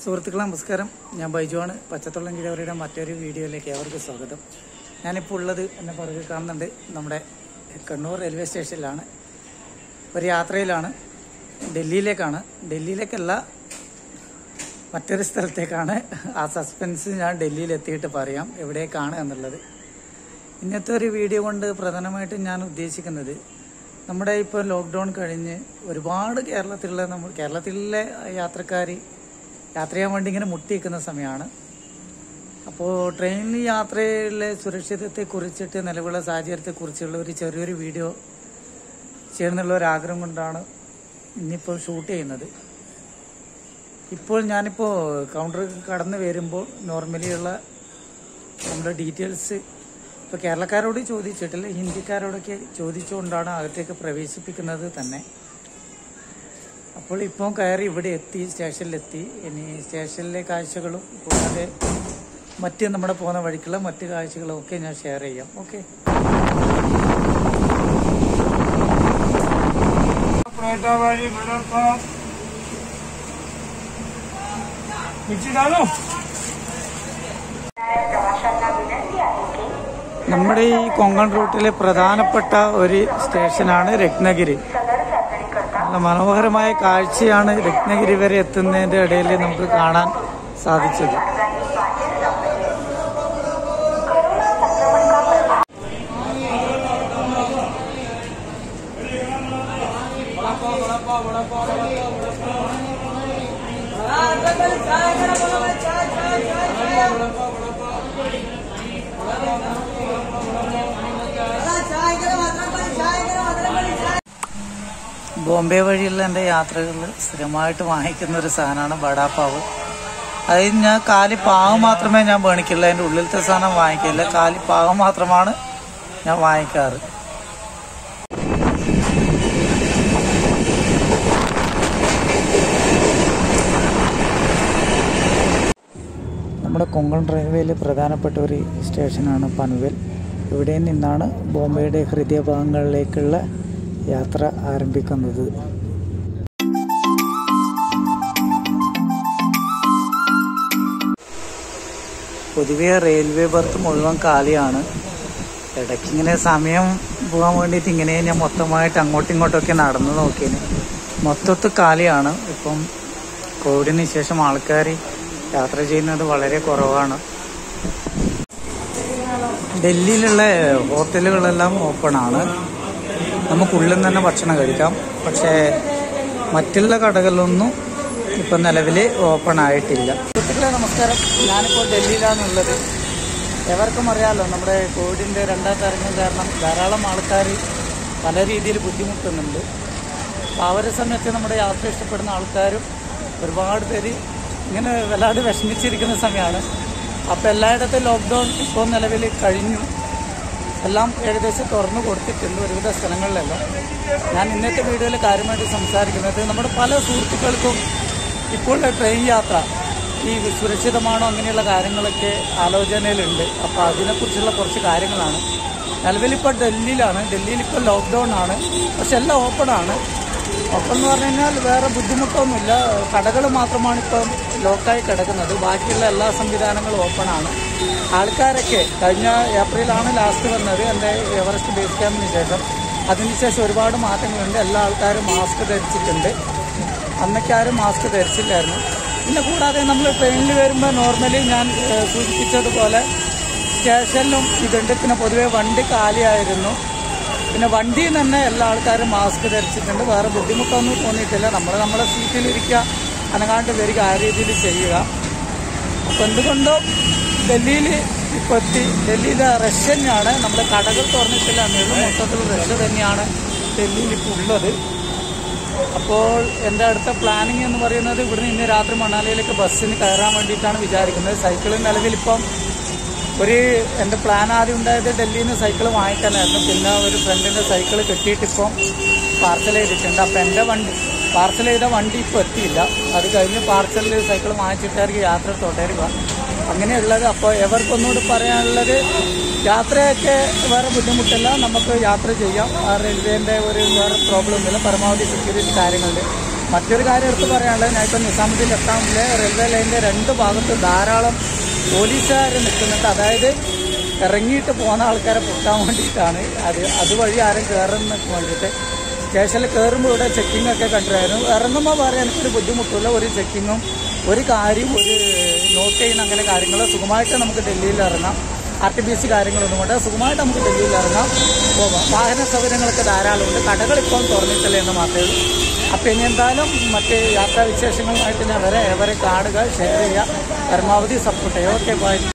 സുഹൃത്തുക്കളെ നമസ്കാരം ഞാൻ ബൈജുവാണ് പച്ചത്തുള്ളം കിഴവരുടെ മറ്റൊരു വീഡിയോയിലേക്ക് ഏവർക്കും സ്വാഗതം ഞാനിപ്പോൾ ഉള്ളത് എന്നെ പുറകിൽ കാണുന്നുണ്ട് നമ്മുടെ കണ്ണൂർ റെയിൽവേ സ്റ്റേഷനിലാണ് ഒരു യാത്രയിലാണ് ഡൽഹിയിലേക്കാണ് ഡൽഹിയിലേക്കല്ല മറ്റൊരു സ്ഥലത്തേക്കാണ് ആ സസ്പെൻസ് ഞാൻ ഡൽഹിയിൽ എത്തിയിട്ട് പറയാം എവിടേക്കാണ് എന്നുള്ളത് ഇന്നത്തെ ഒരു വീഡിയോ കൊണ്ട് പ്രധാനമായിട്ടും ഞാൻ ഉദ്ദേശിക്കുന്നത് നമ്മുടെ ഇപ്പോൾ ലോക്ക്ഡൗൺ കഴിഞ്ഞ് ഒരുപാട് കേരളത്തിലുള്ള നമ്മൾ കേരളത്തിലെ യാത്രക്കാർ യാത്ര ചെയ്യാൻ വേണ്ടി ഇങ്ങനെ മുട്ടിയിരിക്കുന്ന സമയമാണ് അപ്പോൾ ട്രെയിനിൽ യാത്രയിലെ സുരക്ഷിതത്തെ കുറിച്ചിട്ട് നിലവിലുള്ള സാഹചര്യത്തെ കുറിച്ചുള്ള ഒരു ചെറിയൊരു വീഡിയോ ചെയ്യണമെന്നുള്ള ഒരു ആഗ്രഹം കൊണ്ടാണ് ഇന്നിപ്പോൾ ഷൂട്ട് ചെയ്യുന്നത് ഇപ്പോൾ ഞാനിപ്പോൾ കൗണ്ടർ കടന്നു വരുമ്പോൾ നോർമലി ഉള്ള നമ്മുടെ ഡീറ്റെയിൽസ് ഇപ്പോൾ കേരളക്കാരോട് ചോദിച്ചിട്ടില്ല ഹിന്ദിക്കാരോടൊക്കെ ചോദിച്ചുകൊണ്ടാണ് അകത്തേക്ക് പ്രവേശിപ്പിക്കുന്നത് തന്നെ അപ്പോൾ ഇപ്പോൾ കയറി ഇവിടെ എത്തി സ്റ്റേഷനിലെത്തി ഇനി സ്റ്റേഷനിലെ കാഴ്ചകളും കൂടാതെ മറ്റ് നമ്മുടെ പോകുന്ന വഴിക്കുള്ള മറ്റ് കാഴ്ചകളും ഒക്കെ ഞാൻ ഷെയർ ചെയ്യാം ഓക്കെ पेटावाली बड़ा पाव मिर्ची डालो നമ്മുടെ ഈ കൊങ്കൺ റൂട്ടിലെ പ്രധാനപ്പെട്ട ഒരു സ്റ്റേഷനാണ് രത്നഗിരി നല്ല മനോഹരമായ കാഴ്ചയാണ് രത്നഗിരി വരെ എത്തുന്നതിന്റെ ഇടയിൽ നമുക്ക് കാണാൻ സാധിച്ചത് ബോംബെ വഴിയുള്ള എൻ്റെ യാത്രകളിൽ സ്ഥിരമായിട്ട് വാങ്ങിക്കുന്ന ഒരു സാധനമാണ് ബടാപ്പാവ് അതിൽ ഞാൻ കാലി പാവ് മാത്രമേ ഞാൻ മേണിക്കുള്ളൂ അതിൻ്റെ ഉള്ളിലത്തെ സാധനം വാങ്ങിക്കില്ല കാലി പാവ് മാത്രമാണ് ഞാൻ വാങ്ങിക്കാറ് നമ്മുടെ കൊങ്കൺ റെയിൽവേയിലെ പ്രധാനപ്പെട്ട ഒരു സ്റ്റേഷനാണ് പൻവേൽ ഇവിടെ നിന്നാണ് ബോംബെയുടെ ഹൃദയഭാഗങ്ങളിലേക്കുള്ള യാത്ര ആരംഭിക്കുന്നത് പൊതുവെ റെയിൽവേ ബർത്ത് മുഴുവൻ കാലിയാണ് ഇടയ്ക്ക് ഇങ്ങനെ സമയം പോകാൻ വേണ്ടിയിട്ട് ഇങ്ങനെ ഞാൻ മൊത്തമായിട്ട് അങ്ങോട്ടും ഇങ്ങോട്ടൊക്കെ നടന്നു നോക്കിയത് മൊത്തത്തിൽ കാലിയാണ് ഇപ്പം കോവിഡിന് ശേഷം ആൾക്കാർ യാത്ര ചെയ്യുന്നത് വളരെ കുറവാണ് ഡൽഹിയിലുള്ള ഹോട്ടലുകളെല്ലാം ഓപ്പൺ ആണ് നമുക്കുള്ളിൽ നിന്ന് തന്നെ ഭക്ഷണം കഴിക്കാം പക്ഷേ മറ്റുള്ള കടകളിലൊന്നും ഇപ്പം നിലവിൽ ഓപ്പൺ ആയിട്ടില്ല സുഹൃത്തുക്കളെ നമസ്കാരം ഞാനിപ്പോൾ ഡൽഹിയിലാണുള്ളത് എവർക്കും അറിയാമല്ലോ നമ്മുടെ കോവിഡിൻ്റെ രണ്ടാം തരംഗം കാരണം ധാരാളം ആൾക്കാർ പല രീതിയിൽ ബുദ്ധിമുട്ടുന്നുണ്ട് അപ്പോൾ ആ ഒരു സമയത്ത് നമ്മുടെ യാത്ര ഇഷ്ടപ്പെടുന്ന ആൾക്കാരും ഒരുപാട് പേര് ഇങ്ങനെ വല്ലാതെ വിഷമിച്ചിരിക്കുന്ന സമയമാണ് അപ്പോൾ എല്ലായിടത്തും ലോക്ക്ഡൗൺ ഇപ്പോൾ നിലവിൽ കഴിഞ്ഞു എല്ലാം ഏകദേശം തുറന്നു കൊടുത്തിട്ടുണ്ട് ഒരുവിധ സ്ഥലങ്ങളിലെല്ലാം ഞാൻ ഇന്നത്തെ വീഡിയോയിൽ കാര്യമായിട്ട് സംസാരിക്കുന്നത് നമ്മുടെ പല സുഹൃത്തുക്കൾക്കും ഇപ്പോൾ ട്രെയിൻ യാത്ര ഈ സുരക്ഷിതമാണോ അങ്ങനെയുള്ള കാര്യങ്ങളൊക്കെ ആലോചനയിലുണ്ട് അപ്പോൾ അതിനെക്കുറിച്ചുള്ള കുറച്ച് കാര്യങ്ങളാണ് നിലവിലിപ്പോൾ ഡൽഹിയിലാണ് ഡൽഹിയിൽ ഇപ്പോൾ ലോക്ക്ഡൗൺ ആണ് പക്ഷെ എല്ലാം ഓപ്പൺ ആണ് ഓപ്പൺ എന്ന് പറഞ്ഞു കഴിഞ്ഞാൽ വേറെ ബുദ്ധിമുട്ടൊന്നുമില്ല കടകൾ മാത്രമാണ് ഇപ്പം ലോക്കായി കിടക്കുന്നത് ബാക്കിയുള്ള എല്ലാ സംവിധാനങ്ങളും ഓപ്പൺ ആണ് ആൾക്കാരൊക്കെ കഴിഞ്ഞ ഏപ്രിലാണ് ലാസ്റ്റ് വന്നത് എൻ്റെ എവറസ്റ്റ് ബേസ് ക്യാമ്പിന് ശേഷം അതിനുശേഷം ഒരുപാട് മാറ്റങ്ങളുണ്ട് എല്ലാ ആൾക്കാരും മാസ്ക് ധരിച്ചിട്ടുണ്ട് അന്നൊക്കെ ആരും മാസ്ക് ധരിച്ചില്ലായിരുന്നു പിന്നെ കൂടാതെ നമ്മൾ ട്രെയിനിൽ വരുമ്പോൾ നോർമലി ഞാൻ ഏഹ്, സൂചിപ്പിച്ചതുപോലെ സ്റ്റേഷനിലും ഇതുണ്ട് പിന്നെ പൊതുവേ വണ്ടി കാലിയായിരുന്നു പിന്നെ വണ്ടിയിൽ തന്നെ എല്ലാ ആൾക്കാരും മാസ്ക് ധരിച്ചിട്ടുണ്ട് വേറെ ബുദ്ധിമുട്ടൊന്നും തോന്നിയിട്ടില്ല നമ്മൾ നമ്മുടെ സീറ്റിലിരിക്കുക അനങ്ങാണ്ട് വരിക ആ രീതിയിൽ ചെയ്യുക അപ്പം എന്തുകൊണ്ടും ഡൽഹിയിൽ ഇപ്പോൾ എത്തി ഡൽഹിയിലെ റഷ് തന്നെയാണ് നമ്മുടെ കടകൾ തുറന്നിട്ടില്ല എന്നുള്ളൂ മൊത്തത്തിൽ റഷ് തന്നെയാണ് ഡൽഹിയിൽ ഇപ്പോൾ ഉള്ളത് അപ്പോൾ എൻ്റെ അടുത്ത പ്ലാനിങ് എന്ന് പറയുന്നത് ഇവിടുന്ന് ഇന്ന് രാത്രി മണാലിയിലേക്ക് ബസ്സിന് കയറാൻ വേണ്ടിയിട്ടാണ് വിചാരിക്കുന്നത് സൈക്കിൾ നിലവിൽ ഇപ്പം ഒരു എൻ്റെ പ്ലാൻ ആദ്യം ഉണ്ടായത് ഡൽഹിയിൽ നിന്ന് സൈക്കിൾ വാങ്ങിക്കാനായിരുന്നു പിന്നെ ഒരു ഫ്രണ്ടിൻ്റെ സൈക്കിൾ കിട്ടിയിട്ട് ഇപ്പം പാർസൽ ചെയ്തിട്ടുണ്ട് അപ്പം എൻ്റെ വണ്ടി പാർസൽ ചെയ്ത വണ്ടി ഇപ്പോൾ എത്തിയില്ല അത് കഴിഞ്ഞ് പാർസൽ സൈക്കിൾ വാങ്ങിച്ചിട്ടായിരിക്കും യാത്ര തുടരുക അങ്ങനെയുള്ളത് അപ്പോൾ എവർക്കൊന്നുകൂടി പറയാനുള്ളത് യാത്രയൊക്കെ വേറെ ബുദ്ധിമുട്ടില്ല നമുക്ക് യാത്ര ചെയ്യാം ആ റെയിൽവേൻ്റെ ഒരു വേറെ പ്രോബ്ലം ഇല്ല പരമാവധി സെക്യൂരിറ്റി കാര്യങ്ങളുണ്ട് മറ്റൊരു കാര്യം എടുത്ത് പറയാനുള്ളത് ഞാൻ ഇപ്പം നിസാമുദ്ദീൻ എത്താമിലെ റെയിൽവേ ലൈനിൻ്റെ രണ്ട് ഭാഗത്ത് ധാരാളം പോലീസുകാർ നിൽക്കുന്നുണ്ട് അതായത് ഇറങ്ങിയിട്ട് പോകുന്ന ആൾക്കാരെ പൊട്ടാൻ വേണ്ടിയിട്ടാണ് അത് അതുവഴി ആരും കയറുന്നതിന് വേണ്ടിയിട്ട് സ്റ്റേഷനിൽ കയറുമ്പോൾ ഇവിടെ ചെക്കിംഗ് ഒക്കെ കണ്ടിരുന്നു ഇറങ്ങുമ്പോൾ പറയാൻ എനിക്കൊരു ബുദ്ധിമുട്ടില്ല ഒരു ചെക്കിങ്ങും ഒരു കാര്യം ഒരു നോട്ട് ചെയ്യുന്ന അങ്ങനെ കാര്യങ്ങൾ സുഖമായിട്ട് നമുക്ക് ഡൽഹിയിൽ ഇറങ്ങാം ആർ ടി ബി സി കാര്യങ്ങളൊന്നും കൊണ്ട് സുഖമായിട്ട് നമുക്ക് ഡൽഹിയിൽ ഇറങ്ങാം പോകാം വാഹന സൗകര്യങ്ങളൊക്കെ ധാരാളമുണ്ട് കടകൾ ഇപ്പോൾ തുറന്നിട്ടില്ല എന്ന് മാത്രമേ ഉള്ളൂ അപ്പം ഇനി എന്തായാലും മറ്റ് യാത്രാ വിശേഷങ്ങളുമായിട്ട് ഞാൻ വരെ ഏവരെ കാണുക ഷെയർ ചെയ്യുക പരമാവധി സപ്പോർട്ട് ചെയ്യുക ഓക്കെ ബൈ